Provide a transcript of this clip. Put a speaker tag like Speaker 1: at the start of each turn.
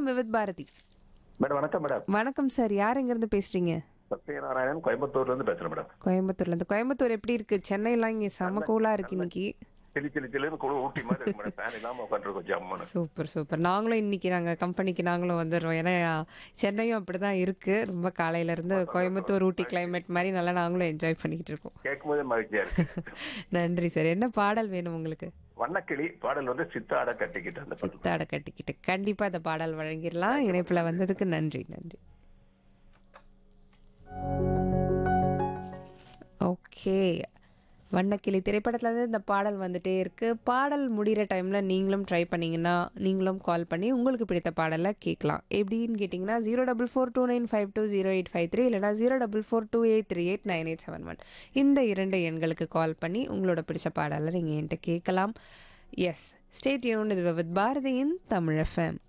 Speaker 1: வணக்கம் விவித் பாரதி
Speaker 2: மேடம் வணக்கம் மேடம்
Speaker 1: வணக்கம் சார் யார் எங்கேருந்து பேசுறீங்க
Speaker 2: சத்யநாராயணன் கோயம்புத்தூர்ல இருந்து பேசுறேன் மேடம்
Speaker 1: கோயம்புத்தூர்லேருந்து கோயம்புத்தூர் எப்படி இருக்கு சென்னைலாம் இங்கே செம்ம கூலாக இருக்கு இன்னைக்கு
Speaker 2: சிலி சிலி சிலின்னு குழு ஊட்டி மாதிரி இருக்கு மேடம் ஃபேன் இல்லாம உட்காந்துருக்கோம் ஜம்முன்னு
Speaker 1: சூப்பர் சூப்பர் நாங்களும் இன்னைக்கு நாங்கள் கம்பெனிக்கு நாங்களும் வந்துடுறோம் ஏன்னா சென்னையும் அப்படி தான் இருக்குது ரொம்ப காலையிலேருந்து கோயம்புத்தூர் ஊட்டி கிளைமேட் மாதிரி நல்லா நாங்களும் என்ஜாய் பண்ணிக்கிட்டு இருக்கோம்
Speaker 2: கேட்கும் போதே மகிழ்ச்சியா இருக்கு
Speaker 1: நன்றி சார் என்ன பாடல் வேணும் உங்களுக்கு
Speaker 2: வண்ணக்கிளி பாடல் வந்து சித்தாட கட்டிக்கிட்டு அந்த பாடல்
Speaker 1: சித்தாட கட்டிக்கிட்டு கண்டிப்பாக இந்த பாடல் வழங்கிடலாம் இணைப்பில் வந்ததுக்கு நன்றி நன்றி ஓகே வண்ணக்கிளி திரைப்படத்துல இருந்து இந்த பாடல் வந்துட்டே இருக்கு பாடல் முடிகிற டைமில் நீங்களும் ட்ரை பண்ணீங்கன்னா நீங்களும் கால் பண்ணி உங்களுக்கு பிடித்த பாடலை கேட்கலாம் எப்படின்னு கேட்டிங்கன்னா zero double four two nine five two zero eight five three இல்லைனா zero double four two eight three eight nine eight seven one இந்த இரண்டு எண்களுக்கு கால் பண்ணி உங்களோட பிடிச்ச பாடலை நீங்கள் என்கிட்ட கேட்கலாம் எஸ் ஸ்டேட் யூன் இது வித் பாரதியின் தமிழ் எஃப்எம்